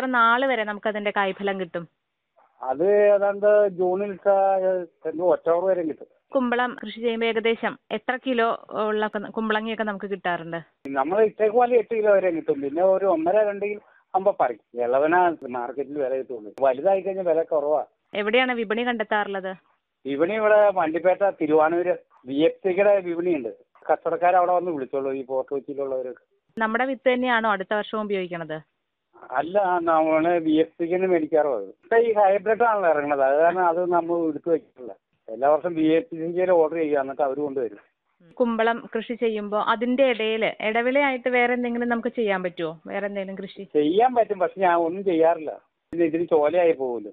എത്ര നാള് വരെ നമുക്ക് അതിന്റെ കായ്ഫലം കിട്ടും അത് ഏതാണ്ട് ജൂണിൽ ഒക്ടോബർ വരെ കിട്ടും കുമ്പളം കൃഷി ചെയ്യുമ്പോൾ ഏകദേശം എത്ര കിലോ ഉള്ള കുമ്പളങ്ങിയൊക്കെ നമുക്ക് കിട്ടാറുണ്ട് നമ്മൾ ഇട്ടേക്ക് പോലെ എട്ട് കിലോ വരെ കിട്ടും പിന്നെ ഒരു ഒന്നര രണ്ട് കിലോ ആകുമ്പോൾ പറിക്കും ഇളവന മാർക്കറ്റിൽ വില കിട്ടുള്ളൂ വലുതായി കഴിഞ്ഞാൽ വില കുറവാ എവിടെയാണ് വിപണി കണ്ടെത്താറുള്ളത് വിപണി ഇവിടെ വണ്ടിപ്പേട്ട തിരുവാനൂര് ബി എഫ് സിയുടെ വിപണിയുണ്ട് കച്ചവടക്കാർ അവിടെ വന്ന് വിളിച്ചോളൂ ഈ പോർട്ട് കൊച്ചിയിലുള്ളവരൊക്കെ നമ്മുടെ വിത്ത് തന്നെയാണോ അടുത്ത വർഷവും ഉപയോഗിക്കണത് അല്ല നമ്മള് ബി എഫ് സിക്ക് മേടിക്കാറുള്ളത് ഇപ്പൊ ഈ ഹൈബ്രിഡ് ആണല്ലോ ഇറങ്ങുന്നത് അത് കാരണം അത് നമ്മൾ എടുത്തു വെച്ചിട്ടില്ല എല്ലാ വർഷം ബി എഫ് സിക്ക് ഓർഡർ ചെയ്യുക എന്നിട്ട് അവർ കൊണ്ടുവരും കുമ്പളം കൃഷി ചെയ്യുമ്പോൾ അതിന്റെ ഇടയിൽ ഇടവിളയായിട്ട് വേറെ എന്തെങ്കിലും നമുക്ക് ചെയ്യാൻ പറ്റുമോ വേറെ എന്തെങ്കിലും കൃഷി ചെയ്യാൻ പറ്റും പക്ഷെ ഞാൻ ഒന്നും ചെയ്യാറില്ല പിന്നെ ഇതിന് ചോലയായി പോകുമല്ലോ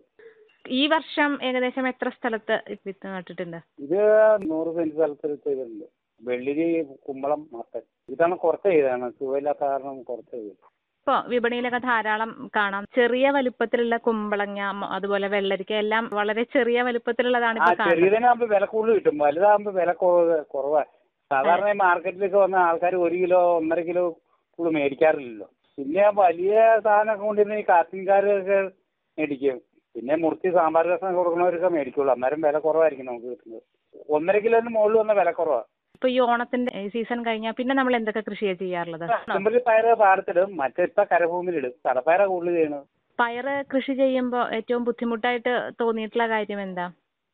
ഈ വർഷം ഏകദേശം എത്ര സ്ഥലത്ത് വിത്ത് നട്ടിട്ടുണ്ട് ഇത് നൂറ് സെന്റ് സ്ഥലത്ത് ചെയ്തിട്ടുണ്ട് വെള്ളിരി കുമ്പളം മത്തൻ ഇതാണ് കുറച്ച് ചെയ്തതാണ് സുഖമില്ലാത്ത കാരണം കുറച്ച് ചെയ്തത് ഇപ്പോൾ വിപണിയിലൊക്കെ ധാരാളം കാണാം ചെറിയ വലുപ്പത്തിലുള്ള കുമ്പളങ്ങ മ- അതുപോലെ വെള്ളരിക്ക എല്ലാം വളരെ ചെറിയ വലുപ്പത്തിലുള്ളതാണ് ആ ഇപ്പോൾ കാണുന്നത് ചെറിയതിനാകുമ്പോ വില കൂടുതൽ കിട്ടും വലുതാകുമ്പോ വില കുറവ്- കുറവാ സാധാരണ ഈ മാർക്കറ്റിലൊക്കെ വന്ന ആൾക്കാർ ഒരു കിലോ ഒന്നര കിലോ കൂടുതൽ മേടിക്കാറില്ലല്ലോ പിന്നെ വലിയ സാധനമൊക്കെ കൊണ്ടിരുന്ന ഈ കാർത്തിൻകാരൊക്കെ മേടിക്കും പിന്നെ മുറിച്ച് സാമ്പാർ രസം കൊടുക്കുന്നവരൊക്കെ മേടിക്കുള്ളൂ അന്നേരം വില കുറവായിരിക്കും നമുക്ക് കിട്ടുന്നത് ഒന്നര കിലോന് മുകളിൽ വന്ന വില കുറവാ ഇപ്പൊ ഈ ഓണത്തിന്റെ സീസൺ കഴിഞ്ഞാൽ പിന്നെ നമ്മൾ എന്തൊക്കെ കൃഷിയാണ് ചെയ്യാറുള്ളത് കുമ്പരി പയറ് പാടത്തിടും മറ്റിപ്പ കരഭൂമിയിലിടും കടപ്പയറ കൂടുതൽ ചെയ്യണത് പയറ് കൃഷി ചെയ്യുമ്പോൾ ഏറ്റവും ബുദ്ധിമുട്ടായിട്ട് തോന്നിയിട്ടുള്ള കാര്യം എന്താ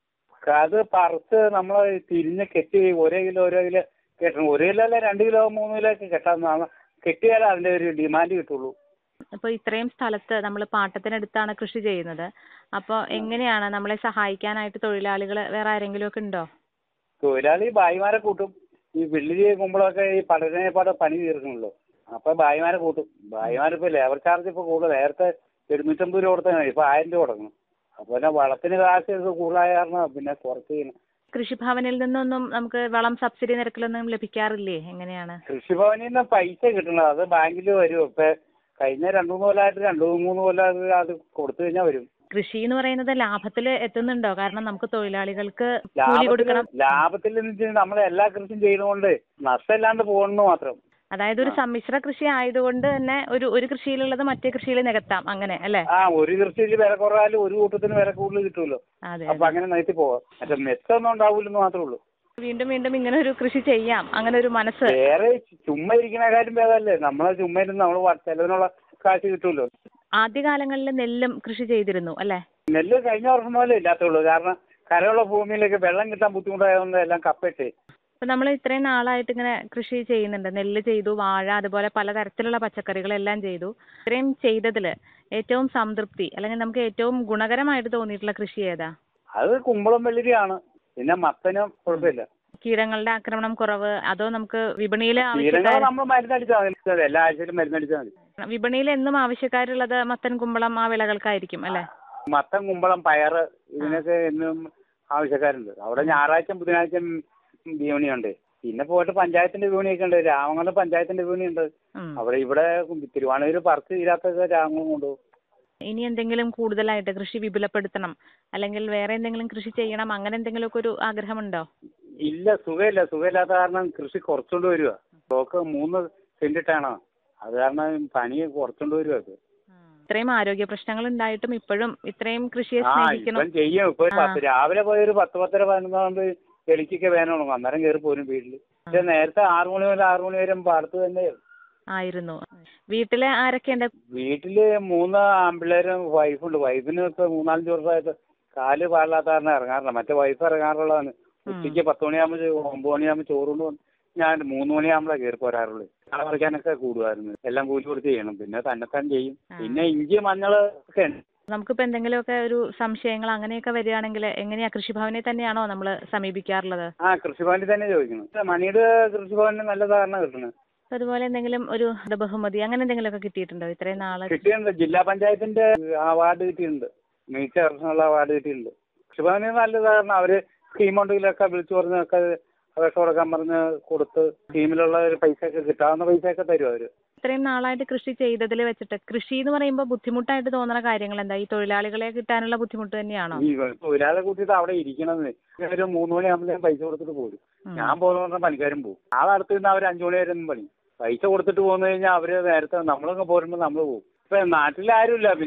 അത് പറിച്ച് നമ്മൾ തിരിഞ്ഞ് കെട്ടി ഓരോ കിലോ ഓരോ കിലോ കെട്ടണം ഒരു കിലോ അല്ല രണ്ട് കിലോ മൂന്ന് കിലോ ഒക്കെ കെട്ടാവുന്നതാണ് കെട്ടിയാലേ അതിന്റെ ഒരു ഡിമാൻഡ് കിട്ടുള്ളൂ ഇപ്പോൾ ഇത്രയും സ്ഥലത്ത് നമ്മൾ പാട്ടത്തിനടുത്താണ് കൃഷി ചെയ്യുന്നത് അപ്പോൾ എങ്ങനെയാണ് നമ്മളെ സഹായിക്കാനായിട്ട് തൊഴിലാളികൾ വേറെ ആരെങ്കിലും ഒക്കെ ഉണ്ടോ തൊഴിലാളി ഭായിമാരെ കൂട്ടും ഈ വെള്ളരി കുമ്പളൊക്കെ ഈ പഠനപ്പാട് പണി തീർക്കണല്ലോ അപ്പൊ ഭായിമാരെ കൂട്ടും ഭായിമാരിപ്പോ ലേബർ ചാർജ് ഇപ്പൊ കൂടുതൽ നേരത്തെ എഴുന്നൂറ്റമ്പത് രൂപ കൊടുത്താൽ ഇപ്പൊ ആയിരം രൂപ കൊടുക്കണം അപ്പൊ പിന്നെ വളത്തിന് കാശ് ഇത് കൂടുതലായ കാരണം പിന്നെ കുറച്ച് ചെയ്യണം കൃഷിഭവനിൽ നിന്നൊന്നും നമുക്ക് വളം സബ്സിഡി നിരക്കിലൊന്നും ലഭിക്കാറില്ലേ എങ്ങനെയാണ് കൃഷിഭവനിൽ നിന്ന് പൈസ കിട്ടണത് അത് ബാങ്കിൽ വരും ഇപ്പൊ കഴിഞ്ഞ രണ്ടു മൂന്ന് കൊല്ലമായിട്ട് രണ്ടു മൂന്ന് കൊല്ലമായിട്ട് അത് കൊടുത്തു കഴിഞ്ഞാൽ വരും കൃഷി എന്ന് പറയുന്നത് ലാഭത്തിൽ എത്തുന്നുണ്ടോ കാരണം നമുക്ക് തൊഴിലാളികൾക്ക് കൂലി കൊടുക്കണം ലാഭത്തിൽ ലാഭത്തിൽ എന്ന് വെച്ചാൽ നമ്മൾ എല്ലാ കൃഷിയും ചെയ്യുന്നതുകൊണ്ട് നഷ്ടമില്ലാണ്ട് പോകണമെന്ന് മാത്രം അതായത് ഒരു സമ്മിശ്ര കൃഷി ആയതുകൊണ്ട് തന്നെ ഒരു ഒരു കൃഷിയിലുള്ളത് മറ്റേ കൃഷിയിൽ നികത്താം അങ്ങനെ അല്ലേ ആ ഒരു കൃഷിയിൽ വില കുറവായാലും ഒരു കൂട്ടത്തിന് വില കൂടുതൽ കിട്ടുമല്ലോ അതെ അപ്പൊ അങ്ങനെ നികത്തി പോവാം മറ്റേ മെച്ചൊന്നും ഉണ്ടാവില്ലെന്ന് മാത്രമേ ഉള്ളൂ വീണ്ടും വീണ്ടും ഇങ്ങനെ ഒരു കൃഷി ചെയ്യാം അങ്ങനെ ഒരു മനസ്സ് വേറെ ചുമ്മാ ഇരിക്കുന്ന കാര്യം ഭേദമല്ലേ നമ്മളെ ചുമ്മാ ഇരുന്ന് നമ്മൾ ചെലവിനുള്ള കാശ് കിട്ടുമല്ലോ ആദ്യകാലങ്ങളിൽ നെല്ലും കൃഷി ചെയ്തിരുന്നു അല്ലേ നെല്ല് കഴിഞ്ഞ വർഷം മുതലേ ഇല്ലാത്തുള്ളൂ കാരണം കരയുള്ള ഭൂമിയിലേക്ക് വെള്ളം കിട്ടാൻ ബുദ്ധിമുട്ടായതുകൊണ്ട് എല്ലാം കപ്പിട്ട് ഇപ്പൊ നമ്മൾ ഇത്രയും നാളായിട്ട് ഇങ്ങനെ കൃഷി ചെയ്യുന്നുണ്ട് നെല്ല് ചെയ്തു വാഴ അതുപോലെ പലതരത്തിലുള്ള പച്ചക്കറികളെല്ലാം ചെയ്തു ഇത്രയും ചെയ്തതില് ഏറ്റവും സംതൃപ്തി അല്ലെങ്കിൽ നമുക്ക് ഏറ്റവും ഗുണകരമായിട്ട് തോന്നിയിട്ടുള്ള കൃഷി ഏതാ അത് കുമ്പളം വെള്ളരിയാണ് പിന്നെ മത്തനും കുഴപ്പമില്ല കീടങ്ങളുടെ ആക്രമണം കുറവ് അതോ നമുക്ക് വിപണിയിൽ കീടങ്ങൾ ആവശ്യക്കാർ നമ്മൾ മരുന്നടിച്ചാൽ മതി എല്ലാ ആഴ്ചയിലും മരുന്നടിച്ചാൽ മതി വിപണിയിൽ എന്നും ആവശ്യക്കാരുള്ളത് മത്തൻ കുമ്പളം ആ വിളകൾക്കായിരിക്കും അല്ലെ മത്തൻ കുമ്പളം പയറ് ഇതിനൊക്കെ എന്നും ആവശ്യക്കാരുണ്ട് അവിടെ ഞായറാഴ്ച ബുധനാഴ്ച വിപണിയുണ്ട് പിന്നെ പോയിട്ട് പഞ്ചായത്തിന്റെ വിപണിയൊക്കെ ഉണ്ട് രാമങ്ങളുടെ പഞ്ചായത്തിന്റെ വിപണിയുണ്ട് അവിടെ ഇവിടെ തിരുവാണൂര് പറച്ച് തീരാത്തൊക്കെ രാമങ്ങളും കൊണ്ടുപോകും ഇനി എന്തെങ്കിലും കൂടുതലായിട്ട് കൃഷി വിപുലപ്പെടുത്തണം അല്ലെങ്കിൽ വേറെ എന്തെങ്കിലും കൃഷി ചെയ്യണം അങ്ങനെ എന്തെങ്കിലുമൊക്കെ ഒരു ആഗ്രഹമുണ്ടോ ഇല്ല സുഖമില്ല സുഖമില്ലാത്ത കാരണം കൃഷി കുറച്ചുകൊണ്ട് വരിക സ്റ്റോക്ക് മൂന്ന് സെന്റ് ഇട്ടാണ് അത് കാരണം പണി കുറച്ചുകൊണ്ട് വരിക അത് ഇത്രയും ആരോഗ്യ പ്രശ്നങ്ങൾ ഉണ്ടായിട്ടും ഇപ്പോഴും ഇത്രയും കൃഷിയെ ആ സ്നേഹിക്കണം ഇപ്പം ചെയ്യും ഇപ്പൊ പത്ത് രാവിലെ പോയി ഒരു പത്ത് പത്തര പതിനൊന്നാകുമ്പോ എലിക്കൊക്കെ വേണം അന്നേരം കയറി പോരും വീട്ടില് പക്ഷെ നേരത്തെ ആറു മണി മുതൽ ആറു മണി വരെ പാടത്ത് തന്നെ ആയിരുന്നു വീട്ടിലെ ആരൊക്കെയുണ്ട് വീട്ടില് മൂന്ന് ആൺപിള്ളേരും വൈഫുണ്ട് വൈഫിന് ഇപ്പൊ മൂന്നാലഞ്ച് വർഷമായിട്ട് കാല് പാടില്ലാത്ത കാരണം ഇറങ്ങാറില്ല മറ്റേ വൈഫ് ഇറങ്ങാറുള്ളതാണ് ഉച്ചയ്ക്ക് പത്ത് മണിയാകുമ്പോൾ ഒമ്പത് മണിയാകുമ്പോൾ ചോറ് കൊണ്ട് വന്ന് ഞാൻ മൂന്ന് മണിയാകുമ്പോഴാണ് കയറി പോരാറുള്ളൂ കള പറിക്കാനൊക്കെ കൂടുമായിരുന്നു എല്ലാം കൂലി കൊടുത്ത് ചെയ്യണം പിന്നെ തന്നെത്താൻ ചെയ്യും പിന്നെ ഇഞ്ചി മഞ്ഞള് ഒക്കെ ഉണ്ട് നമുക്കിപ്പോ എന്തെങ്കിലുമൊക്കെ ഒരു സംശയങ്ങൾ അങ്ങനെയൊക്കെ വരികയാണെങ്കിൽ എങ്ങനെയാ കൃഷിഭവനെ തന്നെയാണോ നമ്മൾ സമീപിക്കാറുള്ളത് ആ കൃഷിഭവനിൽ തന്നെ ചോദിക്കണം മണിയുടെ കൃഷിഭവനിൽ നല്ല ധാരണ കിട്ടുന്നത് അതുപോലെ എന്തെങ്കിലും ഒരു ബഹുമതി അങ്ങനെ എന്തെങ്കിലുമൊക്കെ കിട്ടിയിട്ടുണ്ടോ ഇത്രയും നാള് കിട്ടിയിട്ടുണ്ട് ജില്ലാ പഞ്ചായത്തിന്റെ അവാർഡ് കിട്ടിയിട്ടുണ്ട് മികച്ച കർഷകനുള്ള അവാർഡ് കിട്ടിയിട്ടുണ്ട് കൃഷിഭവനിൽ നല്ല ധാരണ അവര് സ്കീം ഉണ്ടെങ്കിലൊക്കെ വിളിച്ചു പറഞ്ഞൊക്കെ അപേക്ഷ കൊടുക്കാൻ പറഞ്ഞ് കൊടുത്ത് സ്കീമിലുള്ള ഒരു പൈസ ഒക്കെ കിട്ടാവുന്ന പൈസ ഒക്കെ തരും അവര് ഇത്രയും നാളായിട്ട് കൃഷി ചെയ്തതിൽ വെച്ചിട്ട് കൃഷി എന്ന് പറയുമ്പോൾ ബുദ്ധിമുട്ടായിട്ട് തോന്നുന്ന കാര്യങ്ങൾ എന്താ ഈ തൊഴിലാളികളെ കിട്ടാനുള്ള ബുദ്ധിമുട്ട് തന്നെയാണോ ഈ ഒരാളെ കൂട്ടിയിട്ട് അവിടെ ഇരിക്കണമെന്ന് ഒരു മൂന്ന് മണിയാകുമ്പോൾ പൈസ കൊടുത്തിട്ട് പോരും ഞാൻ പോകുന്ന പറഞ്ഞാൽ പണിക്കാരും പോകും ആളെ അടുത്ത് നിന്ന് അവർ അഞ്ചു മണി വരെ ഒന്നും പണി പൈസ കൊടുത്തിട്ട് പോന്നു കഴിഞ്ഞാൽ അവര് നേരത്തെ നമ്മളങ്ങ് പോരുമ്പോൾ നമ്മൾ പോകും ഇപ്പൊ നാട്ടിൽ ആരുമില്ല